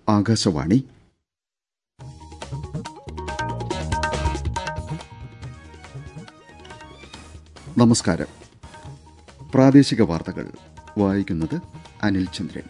ആകാശവാണി നമസ്കാരം പ്രാദേശിക വാർത്തകൾ വായിക്കുന്നത് അനിൽ ചന്ദ്രൻ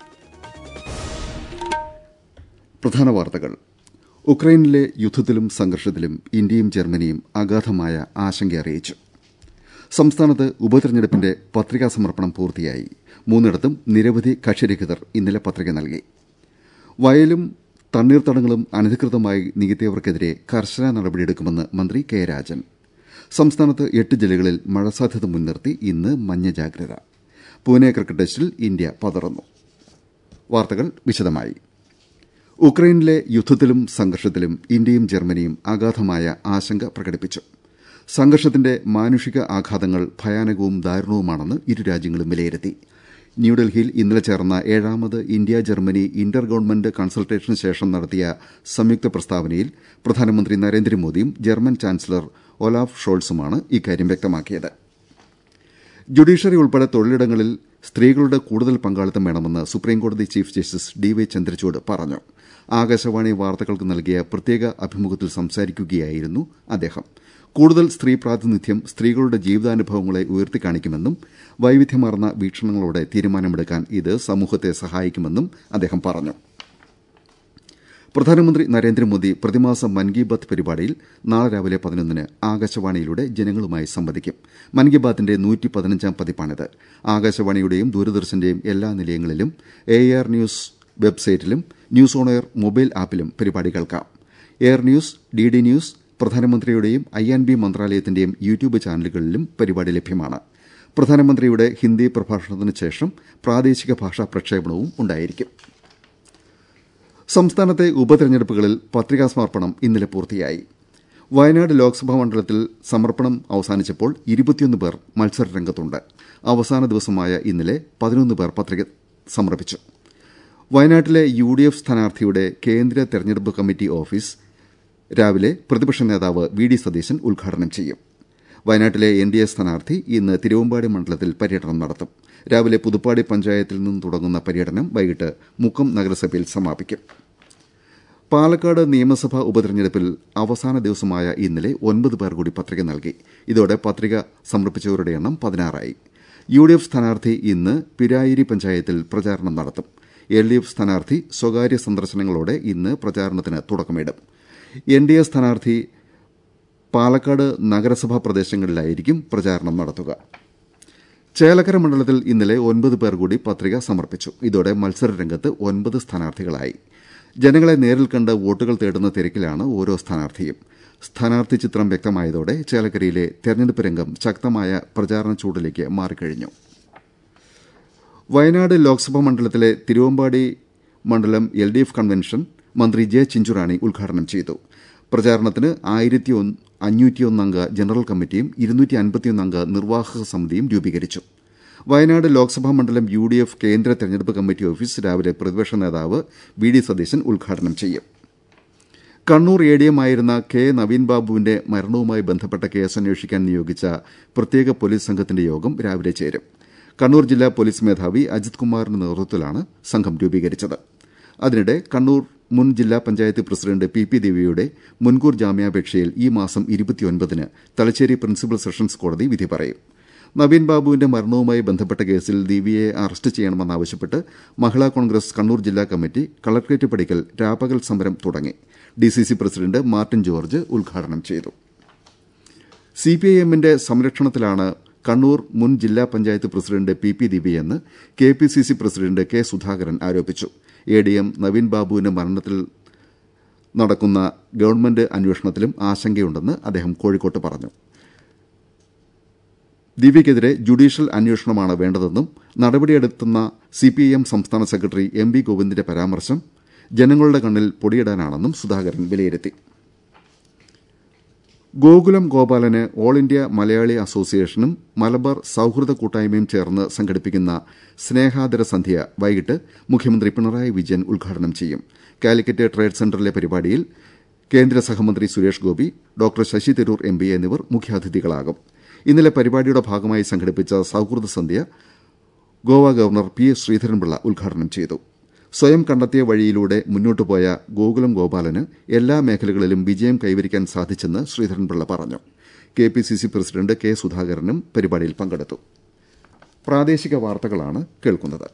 പ്രധാന വാർത്തകൾ ഉക്രൈനിലെ യുദ്ധത്തിലും സംഘർഷത്തിലും ഇന്ത്യയും ജർമ്മനിയും അഗാധമായ ആശങ്ക അറിയിച്ചു സംസ്ഥാനത്ത് ഉപതെരഞ്ഞെടുപ്പിന്റെ പത്രികാ സമർപ്പണം പൂർത്തിയായി മൂന്നിടത്തും നിരവധി കക്ഷിരഹിതർ ഇന്നലെ പത്രിക നൽകി വയലും തണ്ണീർത്തടങ്ങളും അനധികൃതമായി നികത്തിയവർക്കെതിരെ കർശന നടപടിയെടുക്കുമെന്ന് മന്ത്രി കെ രാജൻ സംസ്ഥാനത്ത് എട്ട് ജില്ലകളിൽ മഴ സാധ്യത മുൻനിർത്തി ഇന്ന് മഞ്ഞ ജാഗ്രത പൂനെ ക്രിക്കറ്റ് ടെസ്റ്റിൽ ഇന്ത്യ പതറുന്നു വാർത്തകൾ വിശദമായി ഉക്രൈനിലെ യുദ്ധത്തിലും സംഘർഷത്തിലും ഇന്ത്യയും ജർമ്മനിയും അഗാധമായ ആശങ്ക പ്രകടിപ്പിച്ചു സംഘർഷത്തിന്റെ മാനുഷിക ആഘാതങ്ങൾ ഭയാനകവും ദാരുണവുമാണെന്ന് ഇരു രാജ്യങ്ങളും വിലയിരുത്തി ന്യൂഡൽഹിയിൽ ഇന്നലെ ചേർന്ന ഏഴാമത് ഇന്ത്യ ജർമ്മനി ഇന്റർ ഗവൺമെന്റ് കൺസൾട്ടേഷന് ശേഷം നടത്തിയ സംയുക്ത പ്രസ്താവനയിൽ പ്രധാനമന്ത്രി നരേന്ദ്രമോദിയും ജർമ്മൻ ചാൻസലർ ഒലാഫ് ഷോൾസുമാണ് ഇക്കാര്യം വ്യക്തമാക്കിയത് ജുഡീഷ്യറി ഉൾപ്പെടെ തൊഴിലിടങ്ങളിൽ സ്ത്രീകളുടെ കൂടുതൽ പങ്കാളിത്തം വേണമെന്ന് സുപ്രീംകോടതി chief justice D Y Chandrachud പറഞ്ഞു ആകാശവാണി വാർത്തകൾക്ക് നൽകിയ പ്രത്യേക അഭിമുഖത്തിൽ സംസാരിക്കുകയായിരുന്നു അദ്ദേഹം കൂടുതൽ സ്ത്രീ പ്രാതിനിധ്യം സ്ത്രീകളുടെ ജീവിതാനുഭവങ്ങളെ ഉയർത്തിക്കാണിക്കുമെന്നും വൈവിധ്യമാർന്ന വീക്ഷണങ്ങളോടെ തീരുമാനമെടുക്കാൻ ഇത് സമൂഹത്തെ സഹായിക്കുമെന്നും അദ്ദേഹം പറഞ്ഞു പ്രധാനമന്ത്രി നരേന്ദ്രമോദി പ്രതിമാസ മൻ കി ബാത് പരിപാടിയിൽ നാളെ രാവിലെ പതിനൊന്നിന് ആകാശവാണിയിലൂടെ ജനങ്ങളുമായി സംവദിക്കും മൻ കി ബാത്തിന്റെ നൂറ്റി പതിനഞ്ചാം പതിപ്പാണിത് ആകാശവാണിയുടെയും ദൂരദർശന്റെയും എല്ലാ നിലയങ്ങളിലും എ ആർ ന്യൂസ് വെബ്സൈറ്റിലും ന്യൂസ് ഓൺ എയർ മൊബൈൽ ആപ്പിലും പരിപാടി കേൾക്കാം air news D D news പ്രധാനമന്ത്രിയുടെയും ഐ ആൻഡ് ബി മന്ത്രാലയത്തിന്റെയും യൂട്യൂബ് ചാനലുകളിലും പരിപാടി ലഭ്യമാണ് പ്രധാനമന്ത്രിയുടെ ഹിന്ദി പ്രഭാഷണത്തിന് ശേഷം പ്രാദേശിക ഭാഷാ പ്രക്ഷേപണവും ഉണ്ടായിരിക്കും സംസ്ഥാനത്തെ ഉപതെരഞ്ഞെടുപ്പുകളിൽ പത്രികാ സമർപ്പണം ഇന്നലെ പൂർത്തിയായി വയനാട് ലോക്സഭാ മണ്ഡലത്തിൽ സമർപ്പണം അവസാനിച്ചപ്പോൾ ഇരുപത്തിയൊന്ന് പേർ മത്സര രംഗത്തുണ്ട് അവസാന ദിവസമായ ഇന്നലെ പതിനൊന്ന് പേർ പത്രിക സമർപ്പിച്ചു വയനാട്ടിലെ യു ഡി എഫ് സ്ഥാനാർത്ഥിയുടെ കേന്ദ്ര തെരഞ്ഞെടുപ്പ് കമ്മിറ്റി ഓഫീസ് രാവിലെ പ്രതിപക്ഷ നേതാവ് വി ഡി സതീശൻ ഉദ്ഘാടനം ചെയ്യും വയനാട്ടിലെ എൻ ഡി എ സ്ഥാനാർത്ഥി ഇന്ന് തിരുവമ്പാടി മണ്ഡലത്തിൽ പര്യടനം നടത്തും രാവിലെ പുതുപ്പാടി പഞ്ചായത്തിൽ നിന്ന് തുടങ്ങുന്ന പര്യടനം വൈകിട്ട് മുക്കം നഗരസഭയിൽ സമാപിക്കും പാലക്കാട് നിയമസഭാ ഉപതെരഞ്ഞെടുപ്പിൽ അവസാന ദിവസമായ ഇന്നലെ ഒൻപത് പേർ കൂടി പത്രിക നൽകി ഇതോടെ പത്രിക സമർപ്പിച്ചവരുടെ എണ്ണം പതിനാറായി യു ഡി എഫ് സ്ഥാനാർത്ഥി ഇന്ന് പിരായിരി പഞ്ചായത്തിൽ പ്രചാരണം നടത്തും എൽ ഡി എഫ് സ്ഥാനാർത്ഥി സ്വകാര്യ സന്ദർശനങ്ങളോടെ ഇന്ന് പ്രചാരണത്തിന് തുടക്കമിടും എൻ ഡി എ സ്ഥാനാർത്ഥി പാലക്കാട് നഗരസഭാ പ്രദേശങ്ങളിലായിരിക്കും പ്രചാരണം നടത്തുക ചേലക്കര മണ്ഡലത്തിൽ ഇന്നലെ ഒൻപത് പേർ കൂടി പത്രിക സമർപ്പിച്ചു ഇതോടെ മത്സരരംഗത്ത് ഒൻപത് സ്ഥാനാർത്ഥികളായി ജനങ്ങളെ നേരിൽ കണ്ട് വോട്ടുകൾ തേടുന്ന തിരക്കിലാണ് ഓരോ സ്ഥാനാർത്ഥിയും സ്ഥാനാർത്ഥി ചിത്രം വ്യക്തമായതോടെ ചേലക്കരയിലെ തെരഞ്ഞെടുപ്പ് രംഗം ശക്തമായ പ്രചാരണ ചൂടിലേക്ക് മാറിക്കഴിഞ്ഞു വയനാട് ലോക്സഭാ മണ്ഡലത്തിലെ തിരുവമ്പാടി മണ്ഡലം എൽ ഡി എഫ് കൺവെൻഷൻ മന്ത്രി ജെ ചിഞ്ചുറാണി ഉദ്ഘാടനം ചെയ്തു പ്രചാരണത്തിന് ആയിരത്തി അഞ്ഞൂറ്റിയൊന്നംഗ ജനറൽ കമ്മിറ്റിയും ഇരുന്നൂറ്റി അൻപത്തിയൊന്നംഗ നിർവാഹക സമിതിയും രൂപീകരിച്ചു വയനാട് ലോക്സഭാ മണ്ഡലം യു ഡി എഫ് കേന്ദ്ര തെരഞ്ഞെടുപ്പ് കമ്മിറ്റി ഓഫീസ് രാവിലെ പ്രതിപക്ഷ നേതാവ് വി ഡി സതീശൻ ഉദ്ഘാടനം ചെയ്യും കണ്ണൂർ എ ഡി എം ആയിരുന്ന കെ നവീൻ ബാബുവിന്റെ മരണവുമായി ബന്ധപ്പെട്ട കേസ് അന്വേഷിക്കാൻ നിയോഗിച്ച പ്രത്യേക പോലീസ് സംഘത്തിന്റെ യോഗം രാവിലെ ചേരും കണ്ണൂർ ജില്ലാ പോലീസ് മേധാവി അജിത് കുമാറിന്റെ നേതൃത്വത്തിലാണ് സംഘം രൂപീകരിച്ചത് അതിനിടെ കണ്ണൂർ മുൻ ജില്ലാ പഞ്ചായത്ത് പ്രസിഡന്റ് പി പി ദേവിയുടെ മുൻകൂർ ജാമ്യാപേക്ഷയിൽ ഈ മാസം ഇരുപത്തിയൊൻപതിന് തലശ്ശേരി പ്രിൻസിപ്പൽ സെഷൻസ് കോടതി വിധി പറയും നവീൻ ബാബുവിന്റെ മരണവുമായി ബന്ധപ്പെട്ട കേസിൽ ദിവ്യയെ അറസ്റ്റ് ചെയ്യണമെന്നാവശ്യപ്പെട്ട് മഹിളാ കോൺഗ്രസ് കണ്ണൂർ ജില്ലാ കമ്മിറ്റി കളക്ട്രേറ്റ് പടിക്കൽ രാപകൽ സമരം തുടങ്ങി ഡിസിസി പ്രസിഡന്റ് മാർട്ടിൻ ജോർജ് ഉദ്ഘാടനം ചെയ്തു സിപിഐഎമ്മിന്റെ സംരക്ഷണത്തിലാണ് കണ്ണൂർ മുൻ ജില്ലാ പഞ്ചായത്ത് പ്രസിഡന്റ് പി പി ദിവ്യയെന്ന് K P C C president K Sudhakaran ആരോപിച്ചു എ ഡി എം നവീൻ ബാബുവിന്റെ മരണത്തിൽ നടക്കുന്ന ഗവൺമെന്റ് അന്വേഷണത്തിലും ആശങ്കയുണ്ടെന്ന് അദ്ദേഹം കോഴിക്കോട്ട് പറഞ്ഞു ദിവ്യക്കെതിരെ ജുഡീഷ്യൽ അന്വേഷണമാണ് വേണ്ടതെന്നും നടപടിയെടുത്തുന്ന സിപിഐഎം സംസ്ഥാന സെക്രട്ടറി എം വി ഗോവിന്ദിന്റെ പരാമർശം ജനങ്ങളുടെ കണ്ണിൽ പൊടിയിടാനാണെന്നും സുധാകരൻ വിലയിരുത്തി ഗോകുലം ഗോപാലന് ഓൾ ഇന്ത്യ മലയാളി അസോസിയേഷനും മലബാർ സൌഹൃദ കൂട്ടായ്മയും ചേർന്ന് സംഘടിപ്പിക്കുന്ന സ്നേഹാദര സന്ധ്യ വൈകിട്ട് മുഖ്യമന്ത്രി പിണറായി വിജയൻ ഉദ്ഘാടനം ചെയ്യും കാലിക്കറ്റ് ട്രേഡ് സെന്ററിലെ പരിപാടിയിൽ കേന്ദ്ര സഹമന്ത്രി Suresh Gopi doctor Sasi Tharoor M P എന്നിവർ മുഖ്യാതിഥികളാകും ഇന്നലെ പരിപാടിയുടെ ഭാഗമായി സംഘടിപ്പിച്ച സൌഹൃദ സന്ധ്യ Goa governor P S Sreedharan Pillai ഉദ്ഘാടനം ചെയ്തു സ്വയം കണ്ടെത്തിയ വഴിയിലൂടെ മുന്നോട്ടു പോയ ഗോകുലം ഗോപാലന് എല്ലാ മേഖലകളിലും വിജയം കൈവരിക്കാൻ സാധിച്ചെന്ന് ശ്രീധരൻപിള്ള പറഞ്ഞു K P C C president K സുധാകരനും പരിപാടിയിൽ പങ്കെടുത്തു പ്രാദേശിക വാർത്തകളാണ് കേൾക്കുന്നത്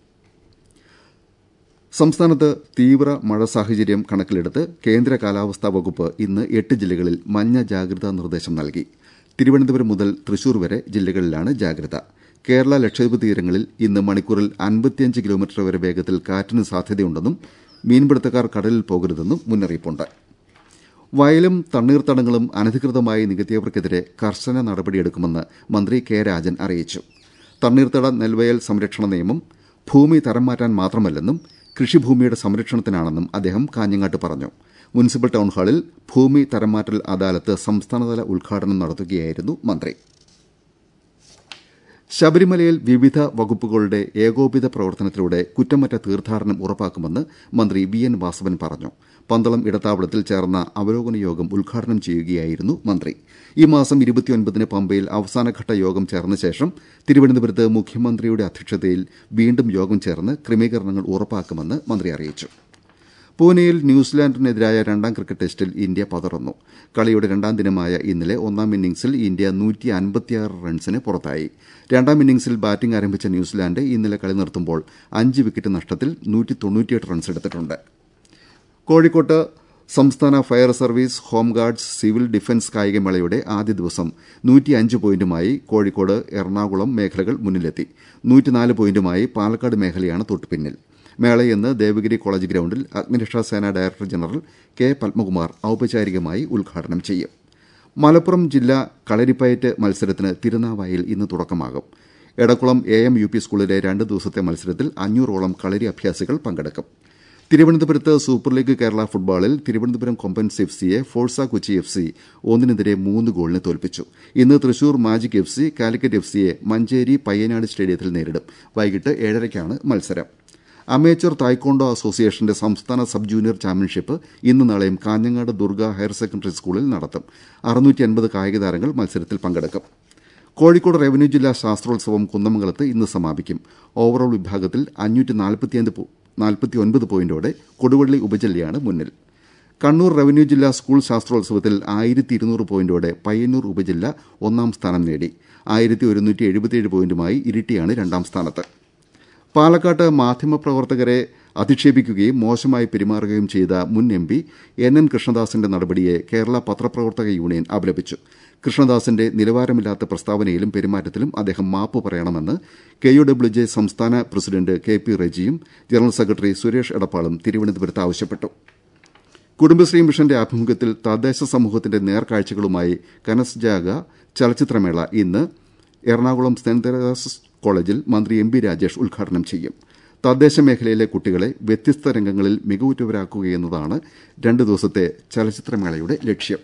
സംസ്ഥാനത്ത് തീവ്ര മഴ സാഹചര്യം കണക്കിലെടുത്ത് കേന്ദ്ര കാലാവസ്ഥാ വകുപ്പ് ഇന്ന് എട്ട് ജില്ലകളിൽ മഞ്ഞ ജാഗ്രതാ നിർദ്ദേശം നൽകി തിരുവനന്തപുരം മുതൽ തൃശൂർ വരെ ജില്ലകളിലാണ് ജാഗ്രത കേരള ലക്ഷദ്വീപ് തീരങ്ങളിൽ ഇന്ന് മണിക്കൂറിൽ അൻപത്തിയഞ്ച് കിലോമീറ്റർ വരെ വേഗത്തിൽ കാറ്റിന് സാധ്യതയുണ്ടെന്നും മീൻപിടുത്തക്കാർ കടലിൽ പോകരുതെന്നും മുന്നറിയിപ്പുണ്ട് വയലും തണ്ണീർത്തടങ്ങളും അനധികൃതമായി നികത്തിയവർക്കെതിരെ കർശന നടപടിയെടുക്കുമെന്ന് മന്ത്രി കെ രാജൻ അറിയിച്ചു തണ്ണീർത്തട നെൽവയൽ സംരക്ഷണ നിയമം ഭൂമി തരം മാറ്റാൻ മാത്രമല്ലെന്നും കൃഷിഭൂമിയുടെ സംരക്ഷണത്തിനാണെന്നും അദ്ദേഹം കാഞ്ഞങ്ങാട്ട് പറഞ്ഞു മുനിസിപ്പൽ ടൌൺഹാളിൽ ഭൂമി തരംമാറ്റൽ അദാലത്ത് സംസ്ഥാനതല ഉദ്ഘാടനം നടത്തുകയായിരുന്നു മന്ത്രി ശബരിമലയിൽ വിവിധ വകുപ്പുകളുടെ ഏകോപിത പ്രവർത്തനത്തിലൂടെ കുറ്റമറ്റ തീർത്ഥാടനം ഉറപ്പാക്കുമെന്ന് മന്ത്രി വി എൻ വാസവൻ പറഞ്ഞു പന്തളം ഇടത്താവളത്തിൽ ചേർന്ന അവലോകന യോഗം ഉദ്ഘാടനം ചെയ്യുകയായിരുന്നു മന്ത്രി ഈ മാസം ഇരുപത്തിയൊൻപതിന് പമ്പയിൽ അവസാനഘട്ട യോഗം ചേർന്ന ശേഷം തിരുവനന്തപുരത്ത് മുഖ്യമന്ത്രിയുടെ അധ്യക്ഷതയിൽ വീണ്ടും യോഗം ചേർന്ന് ക്രമീകരണങ്ങൾ ഉറപ്പാക്കുമെന്ന് മന്ത്രി അറിയിച്ചു പൂനെയിൽ ന്യൂസിലാൻഡിനെതിരായ രണ്ടാം ക്രിക്കറ്റ് ടെസ്റ്റിൽ ഇന്ത്യ പതറുന്നു കളിയുടെ രണ്ടാം ദിനമായ ഇന്നലെ ഒന്നാം ഇന്നിംഗ്സിൽ ഇന്ത്യ നൂറ്റി അൻപത്തിയാറ് റൺസിന് പുറത്തായി രണ്ടാം ഇന്നിംഗ്സിൽ ബാറ്റിംഗ് ആരംഭിച്ച ന്യൂസിലാൻഡ് ഇന്നലെ കളി നിർത്തുമ്പോൾ അഞ്ച് വിക്കറ്റ് നഷ്ടത്തിൽ നൂറ്റി തൊണ്ണൂറ്റിയെട്ട് റൺസ് എടുത്തിട്ടുണ്ട് കോഴിക്കോട്ട് സംസ്ഥാന fire service home guards civil defence കായികമേളയുടെ ആദ്യ ദിവസം നൂറ്റിയഞ്ച് പോയിന്റുമായി കോഴിക്കോട് എറണാകുളം മേഖലകൾ മുന്നിലെത്തി നൂറ്റിനാല് പോയിന്റുമായി പാലക്കാട് മേഖലയാണ് തൊട്ടുപിന്നിൽ മേളയെന്ന് ദേവഗിരി കോളേജ് ഗ്രൌണ്ടിൽ അഗ്നിരക്ഷാ സേന ഡയറക്ടർ ജനറൽ കെ പത്മകുമാർ ഔപചാരികമായി ഉദ്ഘാടനം ചെയ്യും മലപ്പുറം ജില്ലാ കളരിപ്പയറ്റ് മത്സരത്തിന് തിരുനാവായിൽ ഇന്ന് തുടക്കമാകും Edakkulam A M U P സ്കൂളിലെ രണ്ട് ദിവസത്തെ മത്സരത്തിൽ അഞ്ഞൂറോളം കളരി അഭ്യാസികൾ പങ്കെടുക്കും തിരുവനന്തപുരത്ത് സൂപ്പർ ലീഗ് കേരള ഫുട്ബോളിൽ തിരുവനന്തപുരം കൊമ്പൻസ് എഫ് സിയെ ഫോഴ്സ കൊച്ചി എഫ് സി ഒന്നിനെതിരെ മൂന്ന് ഗോളിന് തോൽപ്പിച്ചു ഇന്ന് Thrissur magic F C Calicut F സിയെ മഞ്ചേരി പയ്യനാട് സ്റ്റേഡിയത്തിൽ നേരിടും വൈകിട്ട് ഏഴരയ്ക്കാണ് മത്സരം അമേച്ചർ തായ്ക്കോണ്ടോ അസോസിയേഷന്റെ സംസ്ഥാന സബ് ജൂനിയർ ചാമ്പ്യൻഷിപ്പ് ഇന്ന് നാളെയും കാഞ്ഞങ്ങാട് ദുർഗ ഹയർ സെക്കൻഡറി സ്കൂളിൽ നടത്തും അറുന്നൂറ്റി അൻപത് കായിക താരങ്ങൾ മത്സരത്തിൽ പങ്കെടുക്കും കോഴിക്കോട് റവന്യൂ ജില്ലാ ശാസ്ത്രോത്സവം കുന്നമംഗലത്ത് ഇന്ന് സമാപിക്കും ഓവറോൾ വിഭാഗത്തിൽ അഞ്ഞൂറ്റി നാൽപ്പത്തിയൊൻപത് പോയിന്റോടെ കൊടുവള്ളി ഉപജില്ലയാണ് മുന്നിൽ കണ്ണൂർ റവന്യൂ ജില്ലാ സ്കൂൾ ശാസ്ത്രോത്സവത്തിൽ ആയിരത്തി ഇരുന്നൂറ് പോയിന്റോടെ പയ്യന്നൂർ ഉപജില്ല ഒന്നാം സ്ഥാനം നേടി ആയിരത്തി ഒരുന്നൂറ്റി എഴുപത്തിയേഴ് പോയിന്റുമായി ഇരിട്ടിയാണ് രണ്ടാം സ്ഥാനത്ത് പാലക്കാട്ട് മാധ്യമപ്രവർത്തകരെ അധിക്ഷേപിക്കുകയും മോശമായി പെരുമാറുകയും ചെയ്ത മുൻ എം പി എൻ എൻ കൃഷ്ണദാസിന്റെ നടപടിയെ കേരള പത്രപ്രവർത്തക യൂണിയൻ അപലപിച്ചു കൃഷ്ണദാസിന്റെ നിലവാരമില്ലാത്ത പ്രസ്താവനയിലും പെരുമാറ്റത്തിലും അദ്ദേഹം മാപ്പ് പറയണമെന്ന് കെ യു ഡബ്ല്യു ജെ സംസ്ഥാന പ്രസിഡന്റ് കെ പി റജിയും ജനറൽ സെക്രട്ടറി സുരേഷ് എടപ്പാളും തിരുവനന്തപുരത്ത് ആവശ്യപ്പെട്ടു കുടുംബശ്രീ മിഷന്റെ ആഭിമുഖ്യത്തിൽ തദ്ദേശ സമൂഹത്തിന്റെ നേർക്കാഴ്ചകളുമായി കനസ് ജാഗ ചലച്ചിത്രമേള ഇന്ന് എറണാകുളം സെന്റ് തെരേസാസ് കോളേജിൽ മന്ത്രി എം ബി രാജേഷ് ഉദ്ഘാടനം ചെയ്യും തദ്ദേശ മേഖലയിലെ കുട്ടികളെ വ്യത്യസ്ത രംഗങ്ങളിൽ മികവുറ്റവരാക്കുകയെന്നതാണ് രണ്ട് ദിവസത്തെ ചലച്ചിത്രമേളയുടെ ലക്ഷ്യം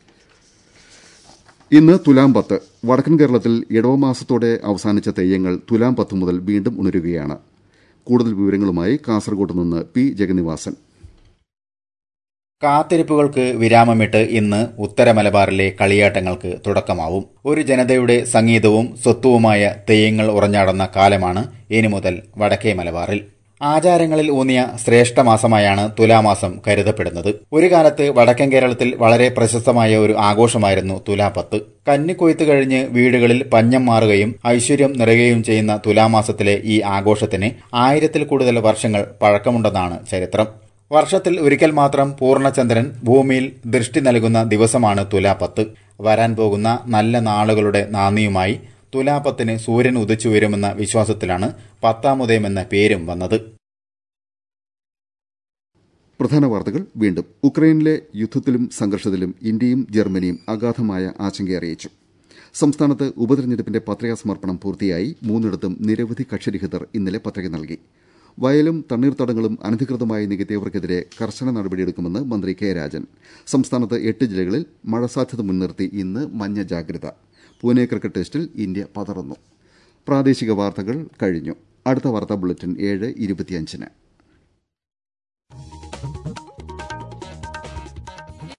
ഇന്ന് തുലാം പത്ത് വടക്കൻ കേരളത്തിൽ ഇടവമാസത്തോടെ അവസാനിച്ച തെയ്യങ്ങൾ തുലാം പത്ത് മുതൽ വീണ്ടും ഉണരുകയാണ് കൂടുതൽ വിവരങ്ങളുമായി കാസർകോട്ട് നിന്ന് പി ജഗന്നിവാസൻ കാത്തിരിപ്പുകൾക്ക് വിരാമമിട്ട് ഇന്ന് ഉത്തര മലബാറിലെ കളിയാട്ടങ്ങൾക്ക് തുടക്കമാവും ഒരു ജനതയുടെ സംഗീതവും സ്വത്വവുമായ തെയ്യങ്ങൾ ഉറഞ്ഞാടുന്ന കാലമാണ് ഇനി മുതൽ വടക്കേ മലബാറിൽ ആചാരങ്ങളിൽ ഊന്നിയ ശ്രേഷ്ഠ മാസമായാണ് തുലാമാസം കരുതപ്പെടുന്നത് ഒരു കാലത്ത് വടക്കൻ കേരളത്തിൽ വളരെ പ്രശസ്തമായ ഒരു ആഘോഷമായിരുന്നു തുലാപത്ത് കന്നിക്കൊയ്ത്ത് കഴിഞ്ഞ് വീടുകളിൽ പഞ്ഞം മാറുകയും ഐശ്വര്യം നിറയുകയും ചെയ്യുന്ന തുലാമാസത്തിലെ ഈ ആഘോഷത്തിന് ആയിരത്തിൽ കൂടുതൽ വർഷങ്ങൾ പഴക്കമുണ്ടെന്നാണ് ചരിത്രം വർഷത്തിൽ ഒരിക്കൽ മാത്രം പൂർണ്ണചന്ദ്രൻ ഭൂമിയിൽ ദൃഷ്ടി നൽകുന്ന ദിവസമാണ് തുലാപത്ത് വരാൻ പോകുന്ന നല്ല നാളുകളുടെ നാന്ദിയുമായി തുലാപത്തിന് സൂര്യൻ ഉദിച്ചു വരുമെന്ന വിശ്വാസത്തിലാണ് പത്താമുദയം എന്ന പേരും വന്നത് പ്രധാന വാർത്തകൾ വീണ്ടും ഉക്രൈനിലെ യുദ്ധത്തിലും സംഘർഷത്തിലും ഇന്ത്യയും ജർമ്മനിയും അഗാധമായ ആശങ്ക അറിയിച്ചു സംസ്ഥാനത്ത് ഉപതെരഞ്ഞെടുപ്പിന്റെ പത്രികാ സമർപ്പണം പൂർത്തിയായി മൂന്നിടത്തും നിരവധി കക്ഷിരഹിതർ ഇന്നലെ പത്രിക നൽകി വയലും തണ്ണീർത്തടങ്ങളും അനധികൃതമായി നികത്തിയവർക്കെതിരെ കർശന നടപടിയെടുക്കുമെന്ന് മന്ത്രി കെ രാജൻ സംസ്ഥാനത്ത് എട്ട് ജില്ലകളിൽ മഴ സാധ്യത മുൻനിർത്തി ഇന്ന് മഞ്ഞ ജാഗ്രത പൂനെ ക്രിക്കറ്റ് ടെസ്റ്റിൽ ഇന്ത്യ പതറുന്നു പ്രാദേശിക വാർത്തകൾ കഴിഞ്ഞു അടുത്ത വാർത്താ ബുള്ളറ്റിൻ ഏഴ് ഇരുപത്തിയഞ്ചിന്